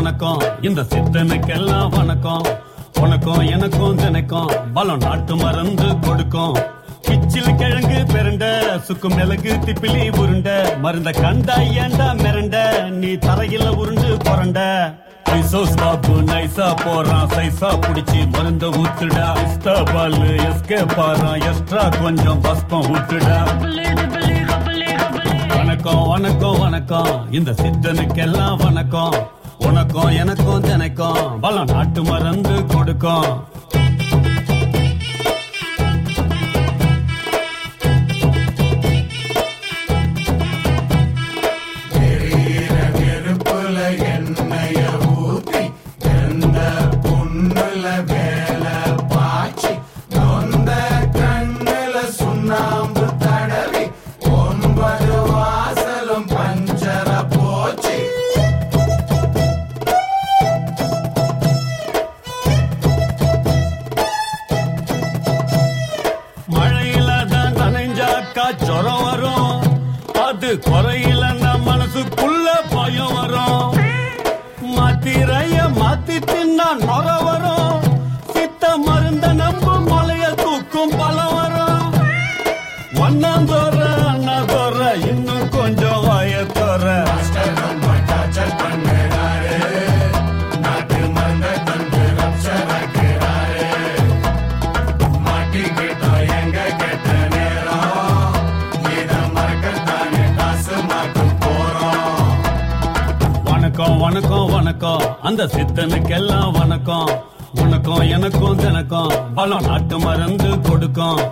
வணக்கம் இந்த சித்தனுக்கெல்லாம் வணக்கம் உனக்கும் எனக்கும் தினைக்கும் பலம் நாட்டு மறந்து கொடுக்கும் கிச்சில் கிழங்கு பெருண்ட சுக்கு மிளகு திப்பிலி உருண்ட மருந்த கண்டா ஏண்டா மிரண்ட நீ தரையில உருண்டு புரண்ட ஐசோஸ் பாபு நைசா போறான் சைசா புடிச்சு மருந்த ஊத்துடா இஸ்தா பால் எஸ்கே பாறான் எக்ஸ்ட்ரா கொஞ்சம் பஸ்பம் ஊத்துடா வணக்கம் வணக்கம் வணக்கம் இந்த சித்தனுக்கெல்லாம் வணக்கம் உனக்கும் எனக்கும் தினைக்கும் பலம் நாட்டு மறந்து கொடுக்கும் நெருப்புல எண்ணெய ஊத்தி எந்த புண்ணுல வேல பாய்ச்சி நொந்த கண்ணுல சுண்ணாம்பு தடவி ஒன்பது வாசலும் பஞ்சர போச்சு மழையில தான் நனைஞ்சாக்கா ஜுரம் வரும் அது குறையில நம்ம மனசுக்குள்ள பயம் வரும் மாத்திரைய மாத்தி தின்னா நொர வரும் சித்த மருந்த நம்பு மலைய தூக்கும் பலம் வரும் ஒன்னாம் தோற அண்ணா தோற இன்னும் கொஞ்சம் வாய தோற மாஸ்டர் ரொம்ப டார்ச்சர் பண்ணுறாரு நாட்டு மருந்த தந்து ரப்சர் ஆக்குறாரு மாட்டிக்கிட்டோம் எங்க கெட்ட நேரம் இத மறக்கத்தானே காசு மாட்டு போறோம் வணக்கம் வணக்கம் வணக்கம் அந்த சித்தனுக்கெல்லாம் வணக்கம் உனக்கும் எனக்கும் தினக்கும் பலம் நாட்டு மருந்து கொடுக்கும்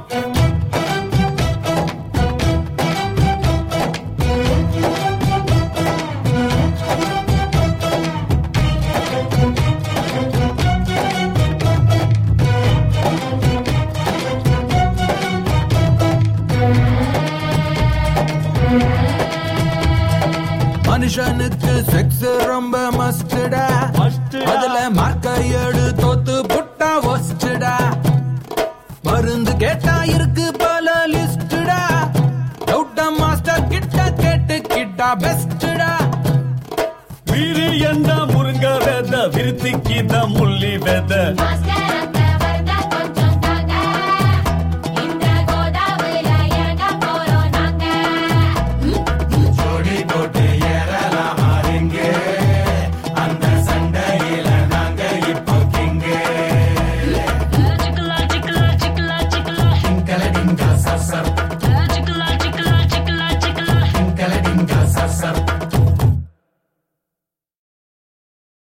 மனுஷனுக்கு செக்ஸ் ரொம்ப மஸ்டடா Mustடா. அதுல மார்க்க ஏடு தோத்து புட்டா ஒஸ்டடா மருந்து கேட்டா இருக்கு பல லிஸ்டடா டவுட்டா மாஸ்டர் கிட்ட கேட்டு கிட்டா பெஸ்டடா வீரி என்ற முருங்க வேத விருத்திக்கு தான் முள்ளி வேத மாஸ்டர் அந்த வரதா கொஞ்சம் தாங்க இந்த கோதாவரியில இறங்க போறோம் நாங்க ஜோடி போட்டு ஏறலாம் மாறிங்க அந்த சண்டையில நாங்க இப்போ கிங்கு சிக்கலா சிக்கலா சிக்கலா சிக்கலா டிங்கல டிங்கா சசர்